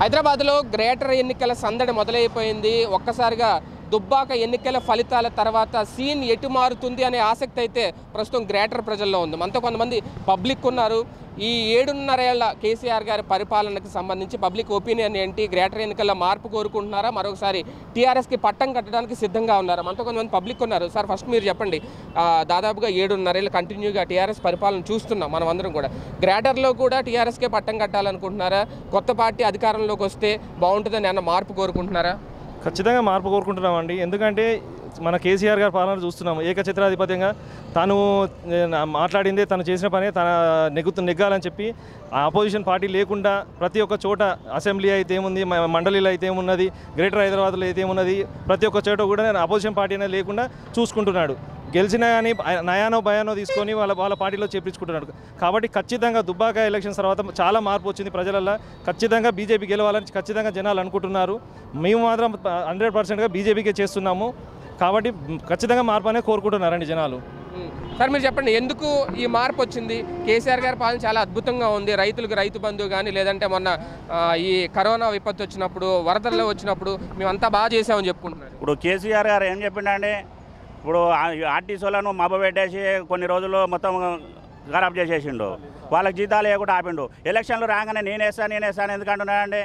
హైదరాబాద్లో గ్రేటర్ ఎన్నికల సందడి మొదలైపోయింది ఒక్కసారిగా దుబ్బాక ఎన్నికల ఫలితాల తర్వాత సీన్ ఎటు మారుతుంది అనే ఆసక్తి అయితే ప్రస్తుతం గ్రేటర్ ప్రజల్లో ఉంది మనతో కొంతమంది పబ్లిక్ ఉన్నారు ఈ ఏడున్నరేళ్ల కేసీఆర్ గారి పరిపాలనకు సంబంధించి పబ్లిక్ ఒపీనియన్ ఏంటి గ్రేటర్ ఎన్నికల్లో మార్పు కోరుకుంటున్నారా మరొకసారి టీఆర్ఎస్కి పట్టం కట్టడానికి సిద్ధంగా ఉన్నారా మనతో కొంతమంది పబ్లిక్ ఉన్నారు సార్ ఫస్ట్ మీరు చెప్పండి ఆ, దాదాపుగా ఏడున్నరేళ్ళు కంటిన్యూగా టీఆర్ఎస్ పరిపాలన చూస్తున్నాం మనం అందరం కూడా గ్రేటర్లో కూడా టీఆర్ఎస్కే పట్టం కట్టాలనుకుంటున్నారా కొత్త పార్టీ అధికారంలోకి వస్తే బాగుంటుందని అన్న మార్పు కోరుకుంటున్నారా ఖచ్చితంగా మార్పు కోరుకుంటున్నామండి ఎందుకంటే మన కేసీఆర్ గారి పాలన చూస్తున్నాము ఏకఛత్రాధిపత్యంగా తాను ఏ, నా- మాట్లాడిందే తను చేసిన పనే తన నెగ్గుతు నెగ్గాలని చెప్పి ఆ అపోజిషన్ పార్టీ లేకుండా ప్రతి ఒక్క చోట అసెంబ్లీ అయితే ఏముంది మ- మండలిలో అయితే ఏమున్నది గ్రేటర్ హైదరాబాద్లో అయితే ఏమున్నది ప్రతి ఒక్క చోట కూడా అపోజిషన్ పార్టీ అనేది లేకుండా చూసుకుంటున్నాడు గెలిచినా కానీ ఆయన నయానో భయానో తీసుకొని వాళ్ళ వాళ్ళ పార్టీలో చేపించుకుంటున్నాడు కాబట్టి ఖచ్చితంగా దుబ్బాక ఎలక్షన్స్ తర్వాత చాలా మార్పు వచ్చింది ప్రజలల్లో ఖచ్చితంగా బీజేపీ గెలవాలని ఖచ్చితంగా జనాలు అనుకుంటున్నారు మేము మాత్రం హండ్రెడ్ పర్సెంట్గా బీజేపీకే చేస్తున్నాము కాబట్టి ఖచ్చితంగా మార్పు అనేది కోరుకుంటున్నారండి జనాలు ఉమ్. సార్ మీరు చెప్పండి ఎందుకు ఈ మార్పు వచ్చింది కేసీఆర్ గారి పాలన చాలా అద్భుతంగా ఉంది రైతులకు రైతు బంధు కానీ లేదంటే మొన్న ఆ, ఈ కరోనా విపత్తు వచ్చినప్పుడు వరదల్లో వచ్చినప్పుడు మేమంతా బాగా చేసామని చెప్పుకుంటున్నారు ఇప్పుడు కేసీఆర్ గారు ఏం చెప్పిండండి ఇప్పుడు ఆర్టీసీలను మబ్బ పెట్టేసి కొన్ని రోజులు మొత్తం ఖరాబ్ చేసేసిండు వాళ్ళకి జీతాలు వేయకుండా ఆపిండు ఎలక్షన్లు రాగానే నేను వేస్తాను నేను వేస్తాను ఎందుకంటున్నాడండి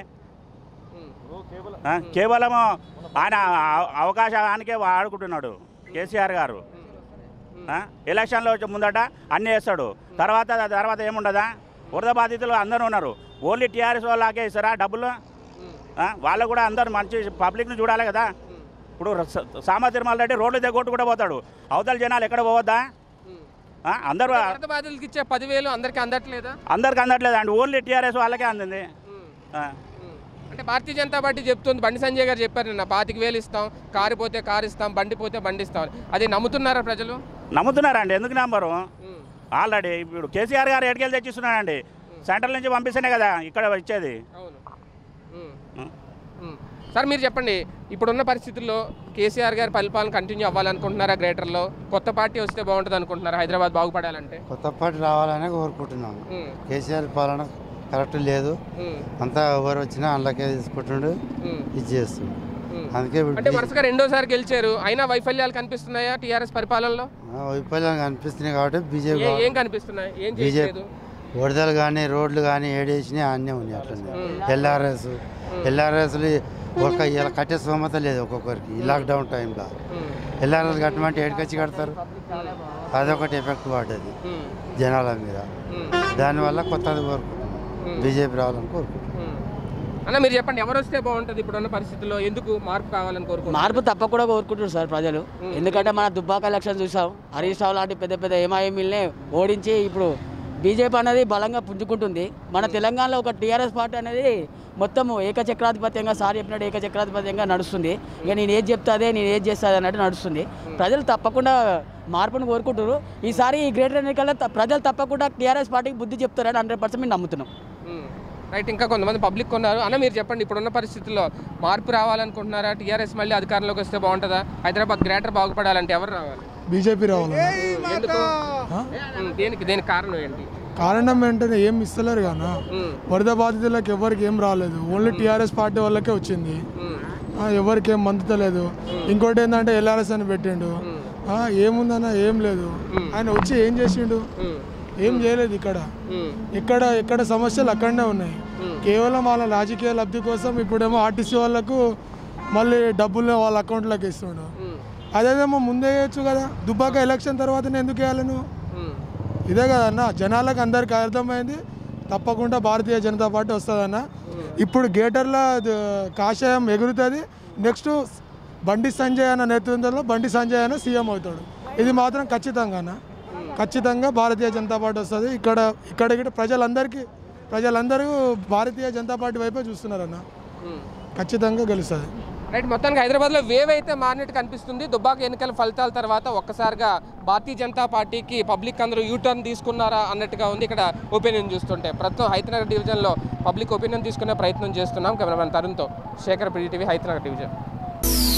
ఆ, కేవలం ఆయన అవ- అవకాశానికే వాడుకుంటున్నాడు కేసీఆర్ గారు ఆ, ఎలక్షన్లో వచ్చే ముందట అన్నీ వేస్తాడు తర్వాత తర్వాత ఏముండదా వరద బాధితులు అందరూ ఉన్నారు ఓన్లీ టీఆర్ఎస్ వాళ్ళకే ఇస్తారా డబ్బులు ఆ, వాళ్ళు కూడా అందరు మంచి పబ్లిక్ని చూడాలి కదా ఇప్పుడు స- సామా తిరుమల రెడ్డి రోడ్లు దగ్గొట్టు కూడా పోతాడు అవతల జనాలు ఎక్కడ పోవద్దా ఆ, అందరూ వరద బాధితులకి ఇచ్చే పదివేలు అందరికీ అందట్లేదా అందరికి అందట్లేదు అండి ఓన్లీ టీఆర్ఎస్ వాళ్ళకే అందింది ఆ. ఉమ్. అంటే భారతీయ జనతా పార్టీ చెప్తుంది బండి సంజయ్ గారు చెప్పారు నిన్న పాతిక వేలు ఇస్తాం కారు పోతే కారు ఇస్తాం బండి పోతే బండి ఇస్తాం అని. అది నమ్ముతున్నారా ప్రజలు నమ్ముతున్నారండి ఎందుకు నమ్మరు ఉమ్. ఆల్రెడీ ఇప్పుడు కేసీఆర్ గారు ఎడికెళ్ళి తెచ్చిస్తున్నాడండి సెంట్రల్ నుంచి పంపిస్తేనే కదా ఇక్కడ ఇచ్చేది అవును ఉమ్. ఉం. ఉమ్. సార్ మీరు చెప్పండి ఇప్పుడున్న పరిస్థితుల్లో కేసీఆర్ గారి పరిపాలన కంటిన్యూ అవ్వాలనుకుంటున్నారా గ్రేటర్లో కొత్త పార్టీ వస్తే బాగుంటుంది అనుకుంటున్నారా హైదరాబాద్ బాగుపడాలంటే కొత్త పార్టీ రావాలని కోరుకుంటున్నాము ఉమ్. కేసీఆర్ పాలన కరెక్ట్ లేదు ఉమ్. అంతా ఎవరు వచ్చినా అందులోకే తీసుకుంటుండు ఉమ్. ఇది చేస్తుండు ఉమ్. అందుకే ఇప్పుడు అంటే బీ- వరుసగా రెండోసారి గెలిచారు అయినా వైఫల్యాలు కనిపిస్తున్నాయా టీఆర్ఎస్ పరిపాలనలో ఆ, వైఫల్యం కనిపిస్తున్నాయి కాబట్టి బీజేపీ ఏ- ఏం కనిపిస్తున్నాయి ఏం బీజేపీ చేయలేదు వరదలు కానీ రోడ్లు కానీ ఏడేసినాయి అన్నీ ఉన్నాయి అట్లనే ఎల్ఆర్ఎస్ ఎల్ఆర్ఎస్లు ఒక ఇలా కట్టే స్తోమత లేదు ఒక్కొక్కరికి ఈ లాక్డౌన్ టైంలో ఉమ్. ఎల్ఆర్ఎస్ కట్టమంటే ఏడికొచ్చి కడతారు అదొకటి ఎఫెక్ట్ పడ్డది ఉమ్. జనాల మీద ఉమ్. దానివల్ల కొత్తది కోరుకుంటున్నాం ఉమ్. బీజేపీ రావాలని కోరుకుంటున్నాం ఉమ్. అన్న మీరు చెప్పండి ఎవరు వస్తే బాగుంటుంది ఇప్పుడున్న పరిస్థితుల్లో ఎందుకు మార్పు కావాలని కోరుకుంటున్నారు మార్పు తప్పకుండా కోరుకుంటున్నారు సార్ ప్రజలు ఎందుకంటే మన దుబ్బాక ఎలక్షన్ చూసాం హరీష్ రావు లాంటి పెద్ద పెద్ద ఎంఐఎంఎల్నే ఓడించి ఇప్పుడు బీజేపీ అనేది బలంగా పుంజుకుంటుంది మన తెలంగాణలో ఒక టీఆర్ఎస్ పార్టీ అనేది మొత్తం ఏకచక్రాధిపత్యంగా సార్ చెప్పినట్టు ఏకచక్రాధిపత్యంగా నడుస్తుంది ఇక నేను ఏది చెప్తే అదే నేను ఏది చేస్తే అదే అన్నట్టు నడుస్తుంది ప్రజలు తప్పకుండా మార్పును కోరుకుంటారు ఈసారి ఈ గ్రేటర్ ఎన్నికల్లో త- ప్రజలు తప్పకుండా టీఆర్ఎస్ పార్టీకి బుద్ధి చెప్తారని హండ్రెడ్ పర్సెంట్ మేము నమ్ముతున్నాం ఉమ్. రైట్ ఇంకా కొంతమంది పబ్లిక్ ఉన్నారు అన్న మీరు చెప్పండి ఇప్పుడున్న పరిస్థితుల్లో మార్పు రావాలనుకుంటున్నారా టీఆర్ఎస్ మళ్ళీ అధికారంలోకి వస్తే బాగుంటుందా హైదరాబాద్ గ్రేటర్ బాగుపడాలంటే ఎవరు రావాలి బీజేపీ రావాలి ఎందుకు ఉమ్, దేనికి దేనికి కారణం ఏంటి కారణం ఏంటంటే ఏం ఇస్తలేరు కానా ఉమ్, వరద బాధితులకు ఎవరికి ఏం రాలేదు ఓన్లీ టీఆర్ఎస్ పార్టీ వాళ్ళకే వచ్చింది ఉమ్, ఆ, ఎవరికి ఏం మందుతలేదు ఇంకోటి ఏంటంటే ఎల్ఆర్ఎస్ అని పెట్టిండు ఆ, ఏముందన్న ఏం లేదు ఆయన వచ్చి ఏం చేసిండు ఉమ్, ఏం చేయలేదు ఇక్కడ ఉమ్, ఇక్కడ ఎక్కడ సమస్యలు అక్కడనే ఉన్నాయి కేవలం వాళ్ళ రాజకీయ లబ్ధి కోసం ఇప్పుడేమో ఆర్టీసీ వాళ్ళకు మళ్ళీ డబ్బులు వాళ్ళ అకౌంట్లోకి ఇస్తుండు ఉమ్, అదేదేమో ముందే వేయచ్చు కదా దుబ్బాక ఎలక్షన్ తర్వాతనే ఎందుకు వేయాలి నువ్వు ఉమ్, ఇదే కదన్న జనాలకు అందరికి అర్థమైంది తప్పకుండా భారతీయ జనతా పార్టీ వస్తుందన్న ఇప్పుడు గేటర్ల ద- కాషాయం ఎగురుతుంది నెక్స్ట్ బండి సంజయ్ అన్న నేతృత్వంలో బండి సంజయ్ అన్న సీఎం అవుతాడు ఇది మాత్రం ఖచ్చితంగా అన్న ఖచ్చితంగా భారతీయ జనతా పార్టీ వస్తుంది ఇక్కడ ఇక్కడ ఇక్కడ ప్రజలందరికీ ప్రజలందరూ భారతీయ జనతా పార్టీ వైపే చూస్తున్నారన్న ఉమ్. ఖచ్చితంగా గెలుస్తుంది రైట్ మొత్తానికి హైదరాబాద్లో వేవ్ అయితే మారినట్టు కనిపిస్తుంది దుబ్బాక ఎన్నికల ఫలితాల తర్వాత ఒక్కసారిగా భారతీయ జనతా పార్టీకి పబ్లిక్ అందరూ యూటర్న్ తీసుకున్నారా అన్నట్టుగా ఉంది ఇక్కడ ఒపీనియన్ చూస్తుంటే ప్రస్తుతం హైతనగర్ డివిజన్లో పబ్లిక్ ఒపీనియన్ తీసుకునే ప్రయత్నం చేస్తున్నాం కెమెరామెన్ తరుణ్తో శేఖర్ పిడిటీవీ హైతనగర్ డివిజన్